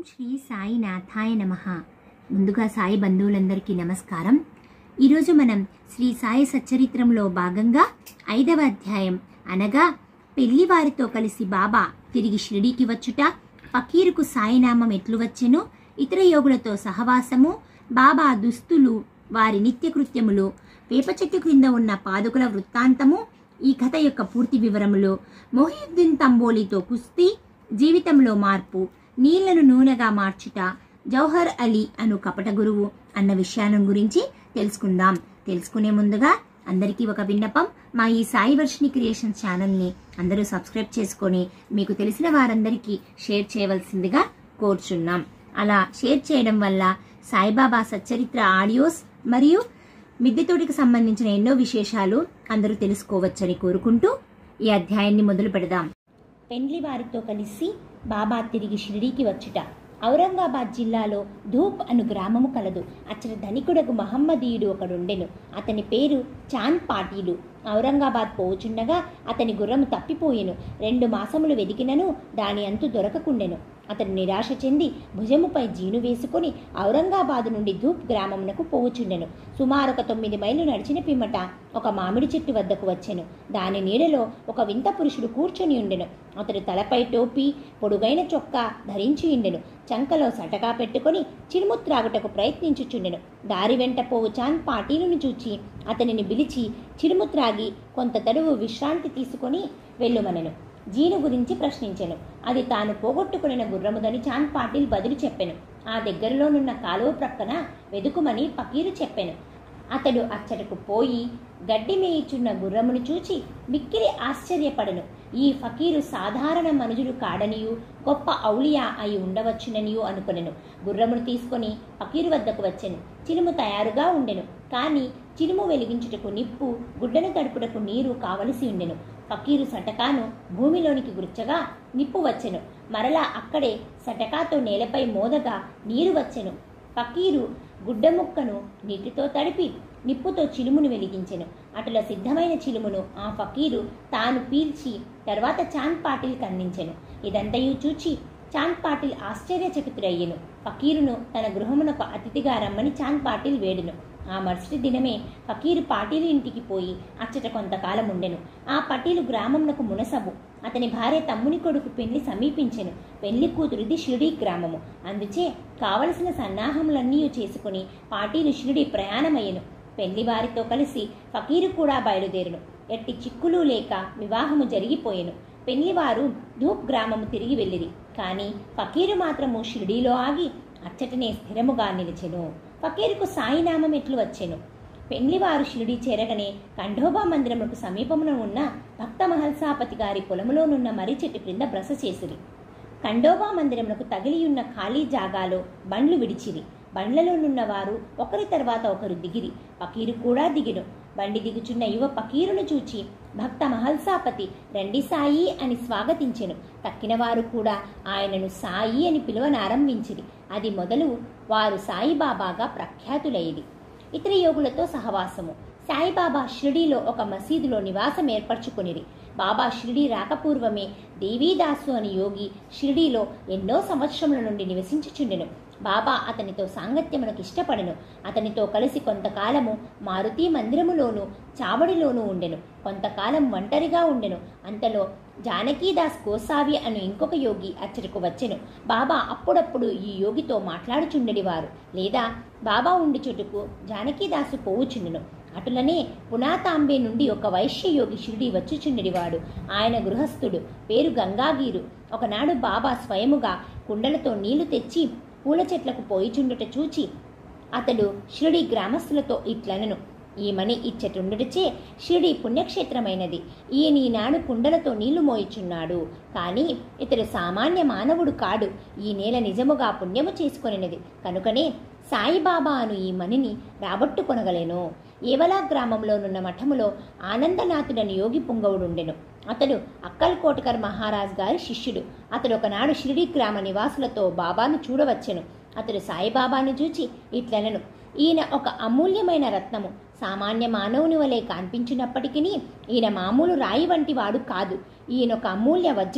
శ్రీ సాయినాథాయ నమ ముందుగా సాయి బంధువులందరికీ నమస్కారం ఈరోజు మనం శ్రీ సాయి సచ్చరిత్రంలో భాగంగా ఐదవ అధ్యాయం అనగా పెళ్లివారితో కలిసి బాబా తిరిగి షిరిడీకి వచ్చుట ఫకీరుకు సాయినామం ఎట్లు వచ్చెను ఇతర యోగులతో సహవాసము బాబా దుస్తులు వారి నిత్యకృత్యములు వేప చెట్టు క్రింద ఉన్న పాదుకుల వృత్తాంతము ఈ కథ యొక్క పూర్తి వివరములు మొహియుద్దీన్ తంబోలితో కుస్తీ జీవితంలో మార్పు నీళ్లను నూనెగా మార్చుట జౌహర్ అలీ అను కపట గురువు అన్న విషయాల గురించి తెలుసుకుందాం తెలుసుకునే ముందుగా అందరికీ ఒక విన్నపం మా ఈ సాయి వర్షిని క్రియేషన్ ఛానల్ని అందరూ సబ్స్క్రైబ్ చేసుకొని మీకు తెలిసిన వారందరికీ షేర్ చేయవలసిందిగా కోరుచున్నాం అలా షేర్ చేయడం వల్ల సాయిబాబా సచ్చరిత్ర ఆడియోస్ మరియు మిద్దెతోటికి సంబంధించిన ఎన్నో విశేషాలు అందరూ తెలుసుకోవచ్చని కోరుకుంటూ ఈ అధ్యాయాన్ని మొదలు పెడదాం పెండ్లి వారితో కలిసి బాబా తిరిగి షిరిడీకి వచ్చుట ఔరంగాబాద్ జిల్లాలో ధూప్ అను గ్రామము కలదు అచ్చట ధనికుడకు మహమ్మదీయుడు ఒకడుండెను అతని పేరు చాంద్ పాటీలు ఔరంగాబాద్ పోవుచుండగా అతని గుర్రము తప్పిపోయెను రెండు మాసములు వెదికినను దాని అంతు దొరకకుండెను అతను నిరాశ చెంది భుజముపై జీను వేసుకుని ఔరంగాబాదు నుండి ధూప్ గ్రామమునకు పోవుచుండెను సుమారు ఒక తొమ్మిది మైళ్ళు నడిచిన పిమ్మట ఒక మామిడి చెట్టు వద్దకు వచ్చెను దాని నీడలో ఒక వింత పురుషుడు కూర్చొని ఉండెను అతడు తలపై టోపీ పొడుగైన చొక్కా ధరించి ఉండెను చంకలో సటకా పెట్టుకొని చిరుము త్రాగుటకు ప్రయత్నించుచుండెను దారి వెంట పోవు చాంద్ పాటీలును చూచి అతనిని పిలిచి చిరుము త్రాగి కొంత తడువు విశ్రాంతి తీసుకొని వెళ్ళుమనెను జీను గురించి ప్రశ్నించెను అది తాను పోగొట్టుకున్న గుర్రముదని చాంద్ పాటిల్ బదులు చెప్పెను ఆ దగ్గరలోనున్న కాలువ ప్రక్కన వెదుకుమని పకీరు చెప్పెను అతడు అచ్చటకు పోయి గడ్డి మేయిచున్న గుర్రమును చూచి మిక్కిలి ఆశ్చర్యపడెను ఈ ఫకీరు సాధారణ మనుజుడు కాడనియు గొప్ప ఔలియా అయి ఉండవచ్చుననియు అనుకొనెను గుర్రమును తీసుకొని ఫకీరు వద్దకు వచ్చెను చిలుము తయారుగా ఉండెను కానీ చిలుము వెలిగించుటకు నిప్పు గుడ్డను తడుపుటకు నీరు కావలసి ఉండెను ఫకీరు సటకాను భూమిలోనికి గుర్చగా నిప్పు వచ్చెను మరలా అక్కడే సటకాతో నేలపై మోదగా నీరు వచ్చెను ఫకీరు గుడ్డ ముక్కను నీటితో తడిపి నిప్పుతో చిలుమును వెలిగించెను అటుల సిద్ధమైన చిలుమును ఆ ఫకీరు తాను పీల్చి తర్వాత చాంద్ పాటిల్ అందించెను ఇదంతయు చూచి చాంద్ పాటిల్ ఆశ్చర్యచకితుడయ్యెను ఫకీరును తన గృహమునకు అతిథిగా రమ్మని చాంద్ పాటిల్ వేడును ఆ మరుసటి దినమే ఫకీరు పాటీలు ఇంటికి పోయి అచ్చట కొంతకాలం ఉండెను ఆ పటీలు గ్రామమునకు మునసబు అతని భార్య తమ్ముని కొడుకు పెళ్లి సమీపించెను పెళ్లి కూతురిది షిరిడీ గ్రామము అందుచే కావలసిన సన్నాహములన్నీ చేసుకుని పాటీలు షిరిడి ప్రయాణమయ్యెను పెళ్లి వారితో కలిసి ఫకీరు కూడా బయలుదేరును ఎట్టి చిక్కులు లేక వివాహము జరిగిపోయెను పెళ్లివారు ధూప్ గ్రామము తిరిగి వెళ్ళిరి కానీ ఫకీరు మాత్రము షిరిడీలో ఆగి అచ్చటనే స్థిరముగా నిలిచెను ఫకీరుకు సాయినామం ఎట్లు వచ్చెను పెండ్లివారు షిరిడి చేరగనే కంఠోబా మందిరముకు సమీపమున ఉన్న భక్త మహల్సాపతి గారి పొలములోనున్న మర్రి చెట్టు క్రింద బ్రస చేసిరి కండోబా మందిరమునకు తగిలియున్న ఖాళీ జాగాలో బండ్లు విడిచిరి బండ్లలోనున్న వారు ఒకరి తర్వాత ఒకరు దిగిరి పకీరు కూడా దిగిను బండి దిగుచున్న యువ పకీరును చూచి భక్త మహల్సాపతి రండి సాయి అని స్వాగతించెను తక్కిన వారు కూడా ఆయనను సాయి అని పిలువనారంభించిరి అది మొదలు వారు సాయిబాబాగా ప్రఖ్యాతులయ్యిరి ఇతర యోగులతో సహవాసము సాయిబాబా షిరిడీలో ఒక మసీదులో నివాసం ఏర్పరచుకునిరి బాబా షిరిడీ రాకపూర్వమే దేవీదాసు అని యోగి షిరిడీలో ఎన్నో సంవత్సరముల నుండి నివసించుచుండెను బాబా అతనితో సాంగత్యమునకు ఇష్టపడెను అతనితో కలిసి కొంతకాలము మారుతి మందిరములోను చావడిలోనూ ఉండెను కొంతకాలం ఒంటరిగా ఉండెను అంతలో జానకీదాస్ గోసావి అను ఇంకొక యోగి అచ్చటకు వచ్చెను బాబా అప్పుడప్పుడు ఈ యోగితో మాట్లాడుచుండెడివారు లేదా బాబా ఉండి చుట్టుకు జానకీదాసు పోవుచుండెను అటులనే పునాతాంబే నుండి ఒక వైశ్య యోగి షిరిడి వచ్చుచుండెడివాడు ఆయన గృహస్థుడు పేరు గంగాగీరు ఒకనాడు బాబా స్వయముగా కుండలతో నీళ్లు తెచ్చి పూల చెట్లకు పోయిచుండుట చూచి అతడు షిరిడి గ్రామస్తులతో ఇట్లనను ఈమని ఇచ్చటుండుటచే షిరిడి పుణ్యక్షేత్రమైనది ఈయన ఈనాడు కుండలతో నీళ్లు మోయిచున్నాడు కానీ ఇతడు సామాన్య మానవుడు కాడు ఈ నేల నిజముగా పుణ్యము చేసుకొనినది కనుకనే సాయిబాబా అను ఈ మణిని రాబట్టుకొనగలేను ఏవలా గ్రామంలోనున్న మఠములో ఆనందనాథుడని యోగి పుంగవుడుండెను అతడు అక్కల్ కోటకర్ మహారాజ్ గారి శిష్యుడు అతడు ఒకనాడు షిరిడి గ్రామ నివాసులతో బాబాను చూడవచ్చెను అతడు సాయిబాబాను చూచి ఇట్లనను ఈయన ఒక అమూల్యమైన రత్నము సామాన్య మానవుని వలె కనిపించినప్పటికీ ఈయన మామూలు రాయి వంటి వాడు కాదు ఈయన ఒక అమూల్య వజ్రము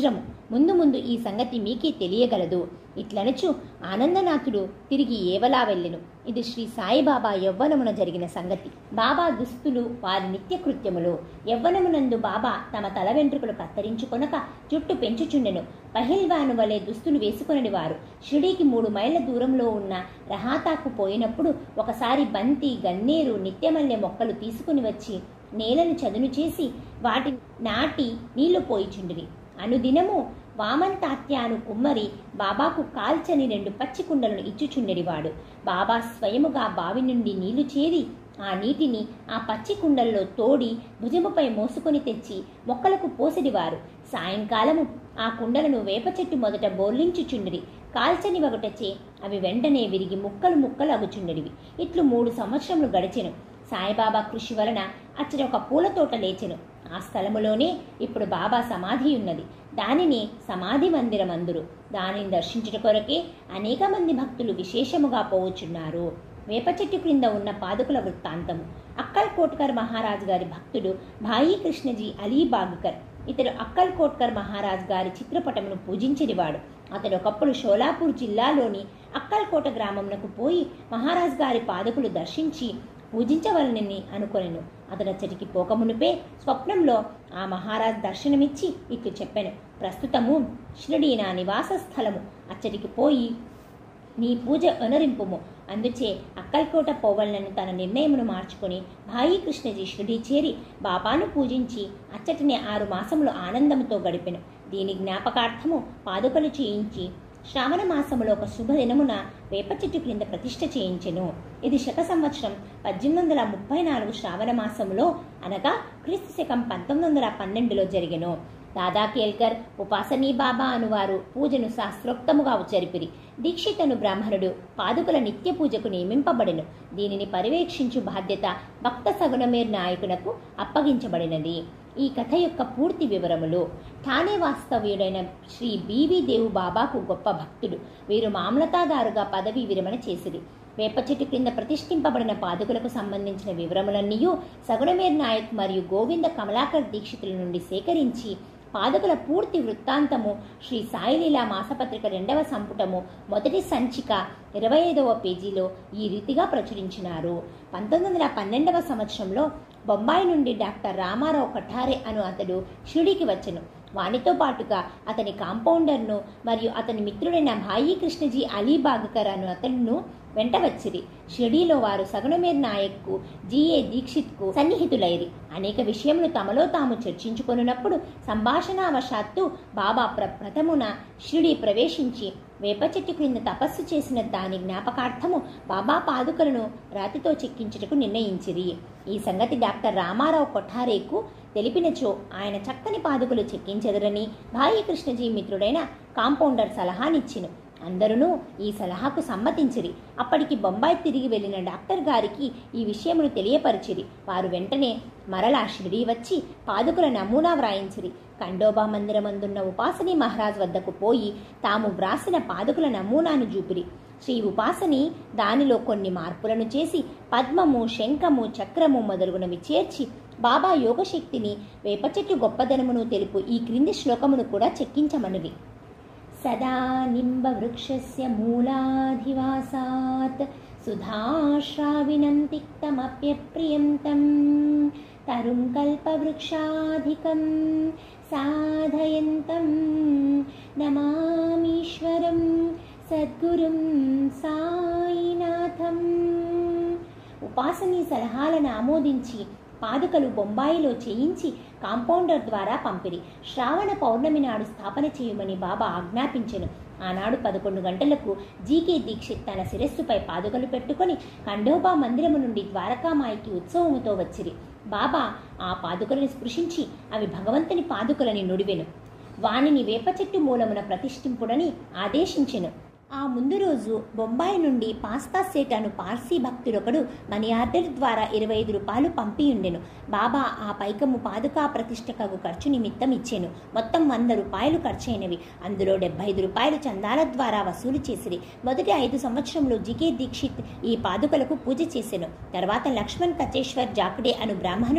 ముందు ముందు ఈ సంగతి మీకే తెలియగలదు ఇట్లనచు ఆనందనాథుడు తిరిగి ఏవలా వెళ్ళెను ఇది శ్రీ సాయిబాబా యవ్వనమున జరిగిన సంగతి బాబా దుస్తులు వారి నిత్యకృత్యములు యవ్వనమునందు బాబా తమ తల వెంట్రుకలు కత్తిరించుకొనక జుట్టు పెంచుచుండెను పహిల్వాను వలె దుస్తులు వేసుకొనని వారు షిడీకి మూడు మైళ్ళ దూరంలో ఉన్న రహాతాకు పోయినప్పుడు ఒకసారి బంతి గన్నేరు నిత్యమల్లె మొక్కలు తీసుకుని వచ్చి నేలను చదును చేసి వాటి నాటి నీళ్లు పోయిచుండిరి అనుదినము వామన్ తాత్యాను కుమ్మరి బాబాకు కాల్చని రెండు పచ్చి కుండలను ఇచ్చుచుండెడివాడు బాబా స్వయముగా బావి నుండి నీళ్లు చేరి ఆ నీటిని ఆ పచ్చి కుండల్లో తోడి భుజముపై మోసుకొని తెచ్చి మొక్కలకు పోసిడివారు సాయంకాలము ఆ కుండలను వేప చెట్టు మొదట బోర్లించుచుండిరి కాల్చని ఒకటచే అవి వెంటనే విరిగి ముక్కలు ముక్కలు అగుచుండెడివి ఇట్లు మూడు సంవత్సరములు గడిచెను సాయిబాబా కృషి వలన అచ్చట ఒక పూల తోట లేచెను ఆ స్థలములోనే ఇప్పుడు బాబా సమాధి ఉన్నది దానిని సమాధి మందిరం అందురు దానిని దర్శించుట కొరకే అనేక మంది భక్తులు విశేషముగా పోవచ్చున్నారు వేప చెట్టు క్రింద ఉన్న పాదుకుల వృత్తాంతము అక్కల్ కోట్కర్ మహారాజ్ గారి భక్తుడు భాయి కృష్ణజీ అలీ బాగ్కర్ ఇతడు అక్కల్ కోట్కర్ మహారాజ్ గారి చిత్రపటమును పూజించినవాడు అతడు ఒకప్పుడు షోలాపూర్ జిల్లాలోని అక్కల్కోట గ్రామంనకు పోయి మహారాజ్ గారి పాదకులు దర్శించి పూజించవలనని అనుకొనెను అతడచ్చటికి పోకమునుపే స్వప్నంలో ఆ మహారాజ్ దర్శనమిచ్చి ఇట్లు చెప్పాను ప్రస్తుతము షిరడి నా నివాస స్థలము అచ్చటికి పోయి నీ పూజ అనరింపుము అందుచే అక్కల్కోట పోవలనని తన నిర్ణయమును మార్చుకొని భాయి కృష్ణజీ షిరిడి చేరి బాబాను పూజించి అచ్చటినే ఆరు మాసములు ఆనందముతో గడిపెను దీని జ్ఞాపకార్థము పాదుకలు చేయించి శ్రావణ మాసములో ఒక శుభదినమున వేప చెట్టు క్రింద ప్రతిష్ఠ చేయించెను ఇది శక సంవత్సరం పద్దెనిమిది వందల ముప్పై నాలుగు శ్రావణ మాసములో అనగా క్రీస్తు శకం పంతొమ్మిది వందల పన్నెండులో జరిగెను దాదా కేల్కర్ ఉపాసనీ బాబా అనువారు పూజను శాస్త్రోక్తముగా ఉచ్చరిపిరి దీక్షితను బ్రాహ్మణుడు పాదుకుల నిత్య పూజకు నియమింపబడెను దీనిని పర్యవేక్షించు బాధ్యత భక్త సగుణమేర్ నాయకునకు అప్పగించబడినది ఈ కథ యొక్క పూర్తి వివరములు ఠానే వాస్తవ్యుడైన శ్రీ బీవీ దేవు బాబాకు గొప్ప భక్తుడు వీరు మామలతాదారుగా పదవి విరమణ చేసిరి వేప చెట్టు క్రింద ప్రతిష్ఠింపబడిన పాదుకులకు సంబంధించిన వివరములన్నీ సగుణమేర్ నాయక్ మరియు గోవింద కమలాకర్ దీక్షితుల నుండి సేకరించి పాదకుల పూర్తి వృత్తాంతము శ్రీ సాయిలీలా మాసపత్రిక రెండవ సంపుటము మొదటి సంచిక ఇరవై ఐదవ పేజీలో ఈ రీతిగా ప్రచురించినారు పంతొమ్మిది వందల పన్నెండవ సంవత్సరంలో బొంబాయి నుండి డాక్టర్ రామారావు కఠారే అను అతడు షిరిడికి వచ్చెను వానితో పాటుగా అతని కాంపౌండర్ను మరియు అతని మిత్రుడైన భాయి కృష్ణజీ అలీబాగకర్ అను అతడును వెంట వచ్చిరి షిరిడీలో వారు సగుణమేర్ నాయక్కు జిఏ దీక్షిత్కు సన్నిహితులైరి అనేక విషయములు తమలో తాము చర్చించుకొనున్నప్పుడు సంభాషణావశాత్తు బాబా ప్ర ప్రథమున షిరిడి ప్రవేశించి వేప చెట్టు క్రింద తపస్సు చేసిన దాని జ్ఞాపకార్థము బాబా పాదుకలను రాతితో చెక్కించుటకు నిర్ణయించిరి ఈ సంగతి డాక్టర్ రామారావు కొఠారేకు తెలిపినచో ఆయన చక్కని పాదుకలు చెక్కించెదరని భాయి కృష్ణజీ మిత్రుడైన కాంపౌండర్ సలహానిచ్చిను అందరూ ఈ సలహాకు సమ్మతించిరి అప్పటికి బొంబాయి తిరిగి వెళ్లిన డాక్టర్ గారికి ఈ విషయమును తెలియపరిచిరి వారు వెంటనే మరలా షిరిడి వచ్చి పాదుకుల నమూనా వ్రాయించిరి ఖండోబా మందిరమందున్న ఉపాసని మహారాజ్ వద్దకు పోయి తాము వ్రాసిన పాదుకుల నమూనాను చూపిరి శ్రీ ఉపాసని దానిలో కొన్ని మార్పులను చేసి పద్మము శంఖము చక్రము మొదలుగునవి చేర్చి బాబా యోగశక్తిని వేప చెట్టు గొప్పదనమును తెలుపు ఈ క్రింది శ్లోకమును కూడా చెక్కించమనివి సదా నింబవృక్షస్య మూలాధివాసాత్ సుధాశ్రావిణం తిక్తమప్యప్రియం తం తరుం కల్పవృక్షాధికం సాధయంతం నమామీశ్వరం సద్గురుం సాయినాథం ఉపాసనీ సలహాలను ఆమోదించి పాదుకలు బొంబాయిలో చేయించి కాంపౌండర్ ద్వారా పంపిరి శ్రావణ పౌర్ణమి నాడు స్థాపన చేయమని బాబా ఆజ్ఞాపించెను ఆనాడు పదకొండు గంటలకు జీకే దీక్షిత్ తన శిరస్సుపై పాదుకలు పెట్టుకొని ఖండోబా మందిరము నుండి ద్వారకామాయికి ఉత్సవముతో వచ్చిరి బాబా ఆ పాదుకలను స్పృశించి అవి భగవంతుని పాదుకలని నుడివెను వానిని వేప చెట్టు మూలమున ప్రతిష్ఠింపుడని ఆదేశించెను ఆ ముందు రోజు బొంబాయి నుండి పాస్తా సేట్ అను పార్సీ భక్తుడొకడు మనీ ఆర్డర్ ద్వారా ఇరవై ఐదు రూపాయలు పంపియుండెను బాబా ఆ పైకము పాదుకా ప్రతిష్టకకు ఖర్చు నిమిత్తం ఇచ్చెను మొత్తం వంద రూపాయలు ఖర్చయినవి అందులో డెబ్బై ఐదు రూపాయలు చందాల ద్వారా వసూలు చేసిరి మొదటి ఐదు సంవత్సరంలో జికే దీక్షిత్ ఈ పాదుకలకు పూజ చేసెను తర్వాత లక్ష్మణ్ కచేశ్వర్ జాకడే అను బ్రాహ్మణుడు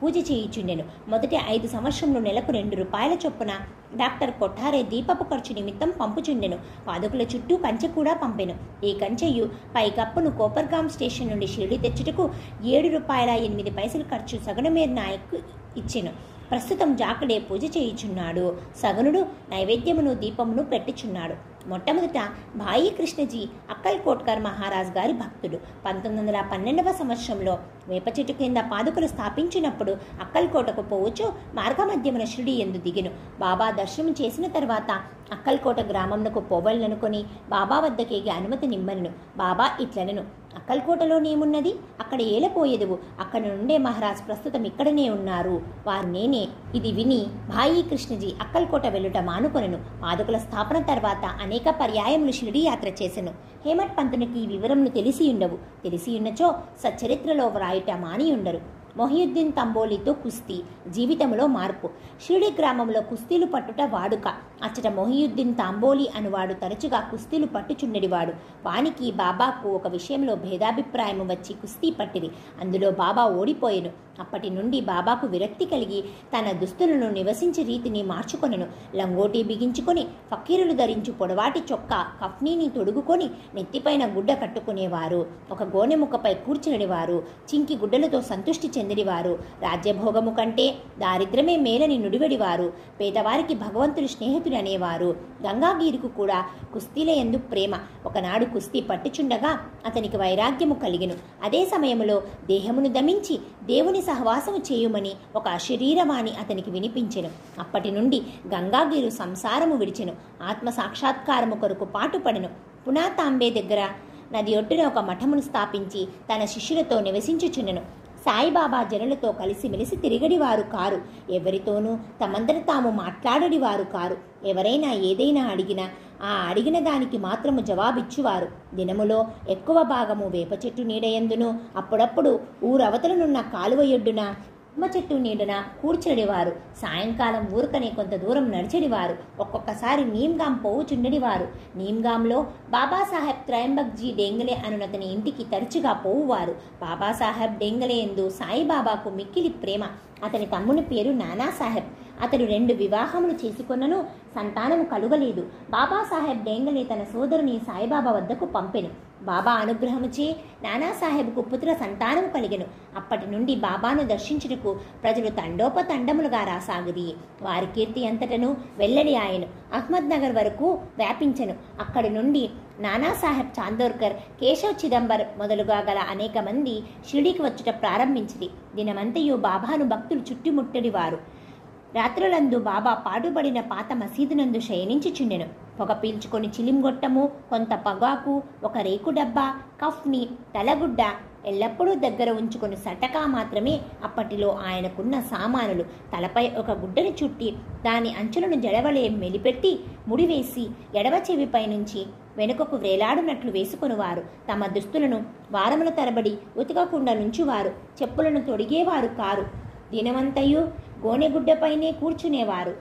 పూజ చేయుచుండెను మొదటి ఐదు సంవత్సరంలో నెలకు రెండు రూపాయల చొప్పున డాక్టర్ కొఠారే దీపపు ఖర్చు నిమిత్తం పంపుచుండెను పాదుకుల చుట్టూ కంచె కూడా పంపెను ఈ కంచెయు పైకప్పును కోపర్గాం స్టేషన్ నుండి షిరిడి తెచ్చుటకు ఏడు రూపాయల ఎనిమిది పైసలు ఖర్చు సగనమేర్ నాయక్ ఇచ్చెను ప్రస్తుతం జాకడే పూజ చేయుచున్నాడు సగనుడు నైవేద్యమును దీపమును పెట్టుచున్నాడు మొట్టమొదట భాయి కృష్ణజీ అక్కల్ కోట్కర్ మహారాజ్ గారి భక్తుడు పంతొమ్మిది వందల పన్నెండవ సంవత్సరంలో వేప చెట్టు కింద పాదుకలు స్థాపించినప్పుడు అక్కల్కోటకు పోవచ్చు మార్గమధ్యమున షిరిడి ఎందు దిగెను బాబా దర్శనం చేసిన తర్వాత అక్కల్కోట గ్రామంకు పోవలనుకొని బాబా వద్దకేగి అనుమతి నిమ్మను బాబా ఇట్లనను అక్కల్కోటలోనేమున్నది అక్కడ ఏలపోయేదువు అక్కడ నుండే మహారాజ్ ప్రస్తుతం ఇక్కడనే ఉన్నారు వారు నేనే ఇది విని భాయి కృష్ణజీ అక్కల్కోట వెళ్ళుట మానుకొనెను పాదుకుల స్థాపన తర్వాత అనేక పర్యాయములు షిరిడి యాత్ర చేసెను హేమట్ పంతునికి ఈ వివరములు తెలిసి ఉండవు తెలిసి ఉన్నచో సచ్చరిత్రలో వ్రాయుట మాని ఉండరు మొహియుద్దీన్ తంబోలితో కుస్తీ జీవితంలో మార్పు షిరిడి గ్రామంలో కుస్తీలు పట్టుట వాడుక అచ్చట మొహియుద్దీన్ తాంబోలి అనువాడు తరచుగా కుస్తీలు పట్టుచుండెడివాడు వానికి బాబాకు ఒక విషయంలో భేదాభిప్రాయం వచ్చి కుస్తీ పట్టిరి అందులో బాబా ఓడిపోయెను అప్పటి నుండి బాబాకు విరక్తి కలిగి తన దుస్తులను నివసించే రీతిని మార్చుకొనెను లంగోటి బిగించుకొని ఫకీరులు ధరించు పొడవాటి చొక్కా కఫ్నీని తొడుగుకొని నెత్తిపైన గుడ్డ కట్టుకునేవారు ఒక గోనెముకపై కూర్చునివారు చింకి గుడ్డలతో సంతుష్టి చెందినవారు రాజ్యభోగము కంటే దారిద్రమే మేలని నుడివడివారు పేదవారికి భగవంతుడు స్నేహితుడు అనేవారు గంగాగీరుకు కూడా కుస్తీల ఎందు ప్రేమ ఒకనాడు కుస్తీ పట్టుచుండగా అతనికి వైరాగ్యము కలిగెను అదే సమయంలో దేహమును దమించి దేవుని సహవాసము చేయుమని ఒక అశరీరవాణి అతనికి వినిపించెను అప్పటి నుండి గంగాగీరు సంసారము విడిచెను ఆత్మ సాక్షాత్కారము కొరకు పాటుపడెను పునాతాంబే దగ్గర నది ఒడ్డున ఒక మఠమును స్థాపించి తన శిష్యులతో నివసించుచున్నెను సాయిబాబా జనులతో కలిసిమెలిసి తిరిగడివారు కారు ఎవరితోనూ తమంతట తాము మాట్లాడడివారు కారు ఎవరైనా ఏదైనా అడిగినా ఆ అడిగిన దానికి మాత్రము జవాబిచ్చువారు దినములో ఎక్కువ భాగము వేప చెట్టు నీడయందును అప్పుడప్పుడు ఊరవతలనున్న కాలువ ఎడ్డున నిమ్మ చెట్టు నీడన కూర్చడివారు సాయంకాలం ఊరకనే కొంత దూరం నడిచడివారు ఒక్కొక్కసారి నీమ్గాం పోవుచుండడివారు నీమ్గాంలో బాబాసాహెబ్ త్రయంబక్ జీ డెంగలే అనునతని ఇంటికి తరచుగా పోవువారు బాబాసాహెబ్ డెంగలే ఎందు సాయిబాబాకు మిక్కిలి ప్రేమ అతని తమ్ముని పేరు నానాసాహెబ్ అతడు రెండు వివాహములు చేసుకొన్నను సంతానము కలుగలేదు బాబాసాహెబ్ డేంగలే తన సోదరుని సాయిబాబా వద్దకు పంపెను బాబా అనుగ్రహముచే నానాసాహెబ్కు పుత్ర సంతానము కలిగెను అప్పటి నుండి బాబాను దర్శించుటకు ప్రజలు తండోపతండములుగా రాసాగిరి వారి కీర్తి అంతటను వెల్లడి ఆయను అహ్మద్ నగర్ వరకు వ్యాపించెను అక్కడి నుండి నానాసాహెబ్ చాందోర్కర్ కేశవ్ చిదంబర్ మొదలుగా గల అనేక మంది షిరిడీకి వచ్చుట ప్రారంభించింది దినమంతయు బాబాను భక్తులు చుట్టుముట్టడివారు రాత్రులందు బాబా పాడుబడిన పాత మసీదునందు శయనించుచుండెను పొగ పీల్చుకొని చిలింగొట్టము కొంత పొగాకు ఒక రేకు డబ్బా కఫ్ని తలగుడ్డ ఎల్లప్పుడూ దగ్గర ఉంచుకొని సటకా మాత్రమే అప్పటిలో ఆయనకున్న సామానులు తలపై ఒక గుడ్డను చుట్టి దాని అంచులను జడవలే మెలిపెట్టి ముడివేసి ఎడవ చెవిపై నుంచి వెనుకకు వేలాడునట్లు వేసుకొనివారు తమ దుస్తులను వారముల తరబడి ఉతకకుండా నుంచువారు చెప్పులను తొడిగేవారు కారు దినమంతయు గోనెగుడ్డపైనే కూర్చునేవారు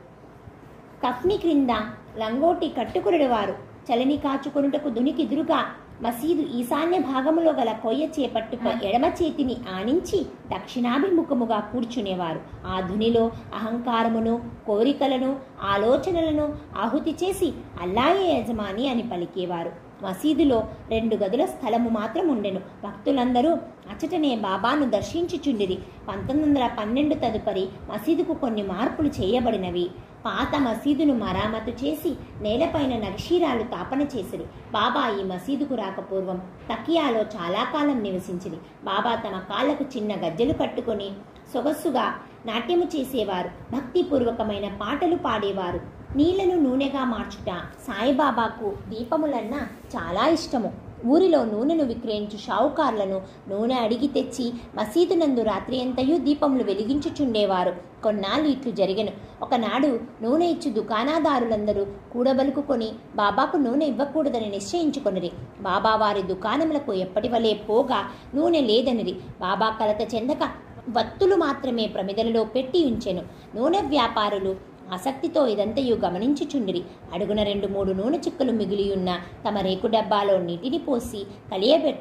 కఫ్ని క్రింద లంగోటి కట్టుకునేవారు చలిని కాచుకొనుటకు దునికిదురుగా మసీదు ఈశాన్య భాగములో గల కొయ్య చేపట్టుక ఎడమ చేతిని ఆనించి దక్షిణాభిముఖముగా కూర్చునేవారు ఆ ధునిలో అహంకారమును కోరికలను ఆలోచనలను ఆహుతి చేసి అల్లాయే యజమాని అని పలికేవారు మసీదులో రెండు గదుల స్థలము మాత్రం ఉండెను భక్తులందరూ అచటనే బాబాను దర్శించుచుండిరి పంతొమ్మిది వందల పన్నెండు తదుపరి మసీదుకు కొన్ని మార్పులు చేయబడినవి పాత మసీదును మరామతు చేసి నేలపైన నక్షీరాలు తాపన చేసిరి బాబా ఈ మసీదుకు రాకపూర్వం తకియాలో చాలా కాలం నివసించింది బాబా తమ కాళ్ళకు చిన్న గజ్జెలు కట్టుకొని సొగస్సుగా నాట్యము చేసేవారు భక్తిపూర్వకమైన పాటలు పాడేవారు నీళ్లను నూనెగా మార్చుట సాయిబాబాకు దీపములన్నా చాలా ఇష్టము ఊరిలో నూనెను విక్రయించు షావుకార్లను నూనె అడిగి తెచ్చి మసీదునందు రాత్రి అంతయు దీపములు వెలిగించుచుండేవారు కొన్నాళ్ళు ఇట్లు జరిగెను ఒకనాడు నూనె ఇచ్చు దుకాణదారులందరూ కూడబలుకుకొని బాబాకు నూనె ఇవ్వకూడదని నిశ్చయించుకొనిరి బాబా వారి దుకాణములకు ఎప్పటి వలె పోగా నూనె లేదనిరి బాబా కలత చెందక వత్తులు మాత్రమే ప్రమిదలలో పెట్టి ఉంచెను నూనె వ్యాపారులు ఆసక్తితో ఇదంతయు గమనించుచుండిరి అడుగున రెండు మూడు నూనె చుక్కలు మిగిలియున్న తమ రేకు డబ్బాలో నీటిని పోసి కలియబెట్టి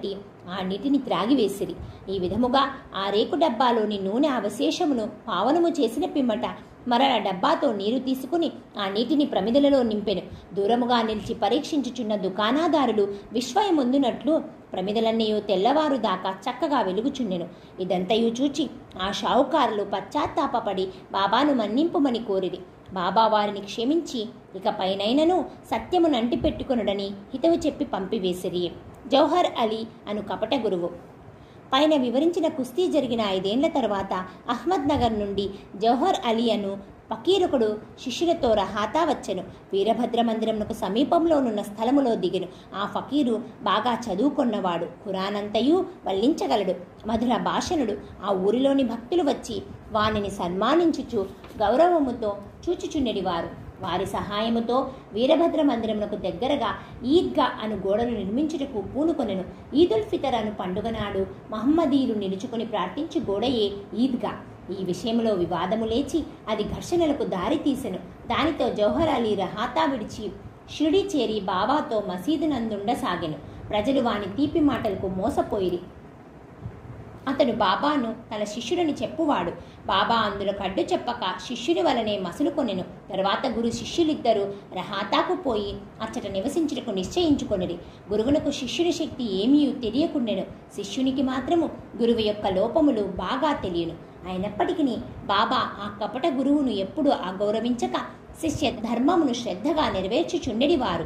ఆ నీటిని త్రాగివేసిరి ఈ విధముగా ఆ రేకు డబ్బాలోని నూనె అవశేషమును పావనము చేసిన పిమ్మట మరల డబ్బాతో నీరు తీసుకుని ఆ నీటిని ప్రమిదలలో నింపెను దూరముగా నిలిచి పరీక్షించుచున్న దుకాణాదారులు విశ్వయముందునట్లు ప్రమిదలన్నయు తెల్లవారు దాకా చక్కగా వెలుగుచున్నెను ఇదంతయు చూచి ఆ షావుకారులు పశ్చాత్తాపపడి బాబాను మన్నింపుమని కోరిరి బాబా వారిని క్షమించి ఇక పైనైనను సత్యమును అంటిపెట్టుకొనుడని హితవు చెప్పి పంపివేసిరి జౌహర్ అలీ అను కపట గురువు పైన వివరించిన కుస్తీ జరిగిన ఐదేండ్ల తర్వాత అహ్మద్ నగర్ నుండి జౌహర్ అలీ అను ఫకీరొకడు శిష్యులతో రహాతా వచ్చెను వీరభద్ర మందిరమునకు సమీపంలోనున్న స్థలములో దిగెను ఆ ఫకీరు బాగా చదువుకున్నవాడు ఖురానంతయు వల్లించగలడు మధుర భాషణుడు ఆ ఊరిలోని భక్తులు వచ్చి వానిని సన్మానించుచు గౌరవముతో చూచుచుండెడివారు వారి సహాయముతో వీరభద్ర మందిరమునకు దగ్గరగా ఈద్గా అను గోడను నిర్మించుటకు పూనుకొనెను ఈదుల్ ఫితర్ అను పండుగ నాడు మహమ్మదీయులు నిలుచుకుని ప్రార్థించు గోడయే ఈద్గా ఈ విషయంలో వివాదము లేచి అది ఘర్షణలకు దారి తీసెను దానితో జౌహర్ అలీ రహాతా విడిచి షిరిడి చేరి బాబాతో మసీదు నందుండసాగెను ప్రజలు వాని తీపి మాటలకు మోసపోయిరి అతడు బాబాను తన శిష్యుడని చెప్పువాడు బాబా అందులో కడ్డు చెప్పక శిష్యుని వలనే మసులుకొనెను తర్వాత గురు శిష్యులిద్దరూ రహాతాకు పోయి అచ్చట నివసించుటకు నిశ్చయించుకొనిరి గురువునకు శిష్యుని శక్తి ఏమీ తెలియకుండెను శిష్యునికి మాత్రము గురువు యొక్క లోపములు బాగా తెలియను అయినప్పటికీ బాబా ఆ కపట గురువును ఎప్పుడూ అగౌరవించక శిష్య ధర్మమును శ్రద్ధగా నెరవేర్చుచుండెడివారు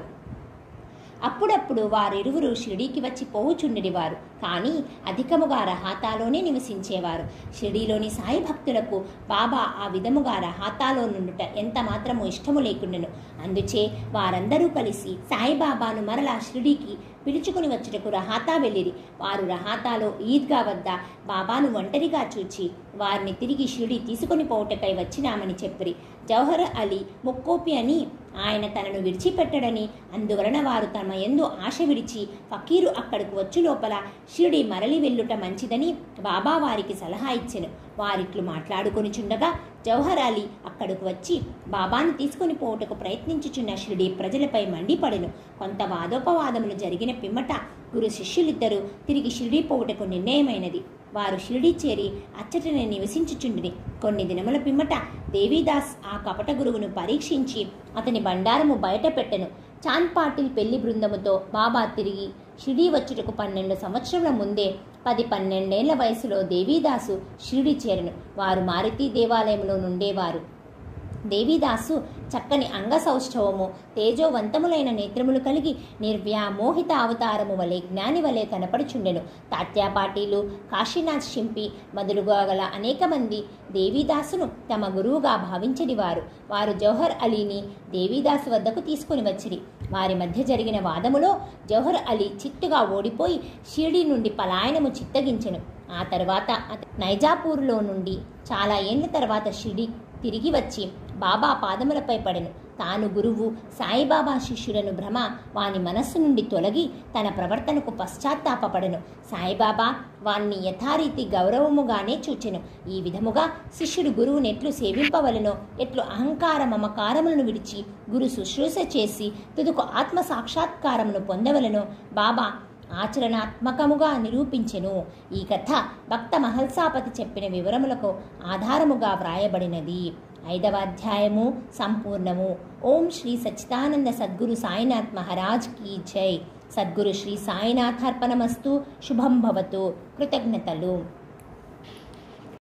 అప్పుడప్పుడు వారిరువురు షిరిడీకి వచ్చి పోవుచుండెడివారు కానీ అధికముగా రహాతాలోనే నివసించేవారు షిరిడీలోని సాయి భక్తులకు బాబా ఆ విధముగా రహాతాలో నుండుట ఎంత మాత్రము ఇష్టము లేకుండెను అందుచే వారందరూ కలిసి సాయిబాబాను మరలా షిరిడీకి పిలుచుకుని వచ్చుటకు రహాతా వెళ్ళిరి వారు రహాతాలో ఈద్గా వద్ద బాబాను ఒంటరిగా చూచి వారిని తిరిగి షిరిడి తీసుకుని పోవుటకై వచ్చినామని చెప్పిరి జవహర్ అలీ ముక్కోపి అని ఆయన తనను విడిచిపెట్టడని అందువలన వారు తమ ఎందు ఆశ విడిచి ఫకీరు అక్కడికి వచ్చు లోపల షిరిడి మరలి వెళ్ళుట మంచిదని బాబా వారికి సలహా ఇచ్చెను వారిట్లు మాట్లాడుకొని చుండగా జవహర్ అలీ అక్కడికి వచ్చి బాబాను తీసుకుని పోవుటకు ప్రయత్నించుచున్న షిరిడి ప్రజలపై మండిపడెను కొంత వాదోపవాదములు జరిగిన పిమ్మట గురు శిష్యులిద్దరూ తిరిగి షిరిడి పోవుటకు నిర్ణయమైనది వారు షిరిడి చేరి అచ్చటనే నివసించుచుండిరి కొన్ని దినముల పిమ్మట దేవీదాస్ ఆ కపట గురువును పరీక్షించి అతని బండారము బయట పెట్టెను చాంద్ పాటిల్ పెళ్లి బృందముతో బాబా తిరిగి షిరిడి వచ్చుటకు పన్నెండు సంవత్సరముల ముందే పది పన్నెండేళ్ల వయసులో దేవీదాసు షిరిడి చేరను వారు మారుతి దేవాలయంలో నుండేవారు దేవీదాసు చక్కని అంగసౌష్ఠవము తేజోవంతములైన నేత్రములు కలిగి నిర్వ్యామోహిత అవతారము వలె జ్ఞాని వలె కనపడుచుండెను తాత్యాపాటీలు కాశీనాథ్ షింపి మొదలుగా గల అనేక మంది దేవీదాసును తమ గురువుగా భావించడివారు వారు జౌహర్ అలీని దేవీదాసు వద్దకు తీసుకుని వచ్చిరి వారి మధ్య జరిగిన వాదములో జౌహర్ అలీ చిత్తుగా ఓడిపోయి షిరిడి నుండి పలాయనము చిత్తగించెను ఆ తర్వాత అత- నైజాపూర్లో నుండి చాలా ఏళ్ల తర్వాత షిరిడి తిరిగి వచ్చి బాబా పాదములపై పడెను తాను గురువు సాయిబాబా శిష్యులను భ్రమ వాని మనస్సు నుండి తొలగి తన ప్రవర్తనకు పశ్చాత్తాపపడెను సాయిబాబా వాణ్ణి యథారీతి గౌరవముగానే చూచెను ఈ విధముగా శిష్యుడు గురువుని ఎట్లు సేవింపవలెనో ఎట్లు అహంకార మమకారములను విడిచి గురు శుశ్రూష చేసి తుదుకు ఆత్మ సాక్షాత్కారమును పొందవలెనో బాబా ఆచరణాత్మకముగా నిరూపించెను ఈ కథ భక్త మహల్సాపతి చెప్పిన వివరములకు ఆధారముగా వ్రాయబడినది ఐదవ అధ్యాయము సంపూర్ణము ఓం శ్రీ సచ్చిదానంద సద్గురు సాయినాథ్ మహారాజ్ కీ జై సద్గురు శ్రీ సాయినాథార్పణమస్తు శుభం భవతు కృతజ్ఞతలు